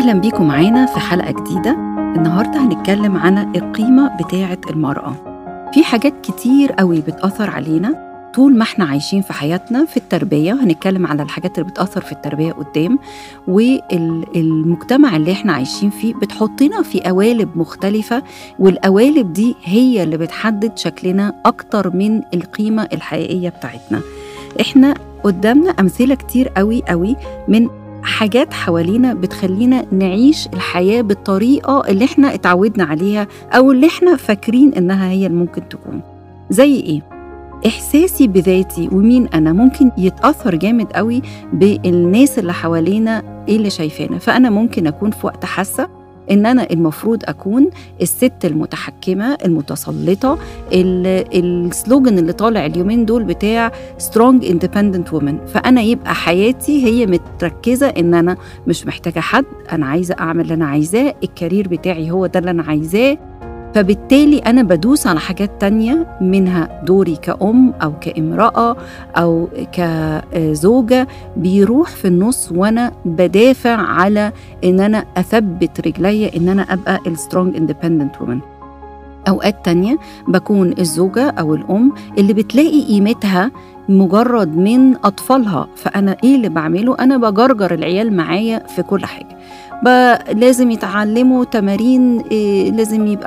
أهلا بيكم معانا في حلقة جديدة النهاردة هنتكلم عن القيمة بتاعة المرأة في حاجات كتير قوي بتأثر علينا طول ما احنا عايشين في حياتنا في التربية هنتكلم على الحاجات اللي بتأثر في التربية قدام والمجتمع اللي احنا عايشين فيه بتحطنا في قوالب مختلفة والقوالب دي هي اللي بتحدد شكلنا أكتر من القيمة الحقيقية بتاعتنا احنا قدامنا أمثلة كتير قوي قوي من حاجات حوالينا بتخلينا نعيش الحياة بالطريقة اللي احنا اتعودنا عليها أو اللي احنا فاكرين إنها هي اللي ممكن تكون زي إيه؟ إحساسي بذاتي ومين أنا ممكن يتأثر جامد قوي بالناس اللي حوالينا إيه اللي شايفانا فأنا ممكن أكون في وقت حاسة إن أنا المفروض أكون الست المتحكمة المتسلطة السلوجن اللي طالع اليومين دول بتاع strong independent woman فأنا يبقى حياتي هي متركزة إن أنا مش محتاجة حد أنا عايزة أعمل اللي أنا عايزاه الكارير بتاعي هو ده اللي أنا عايزاه فبالتالي أنا بدوس على حاجات تانية منها دوري كأم أو كامرأة أو كزوجة بيروح في النص وأنا بدافع على إن أنا أثبت رجلي إن أنا أبقى السترونج اندبندنت وومن أوقات تانية بكون الزوجة أو الأم اللي بتلاقي قيمتها مجرد من أطفالها فأنا إيه اللي بعمله؟ أنا بجرجر العيال معايا في كل حاجة لازم يتعلموا تمارين إيه لازم يبقى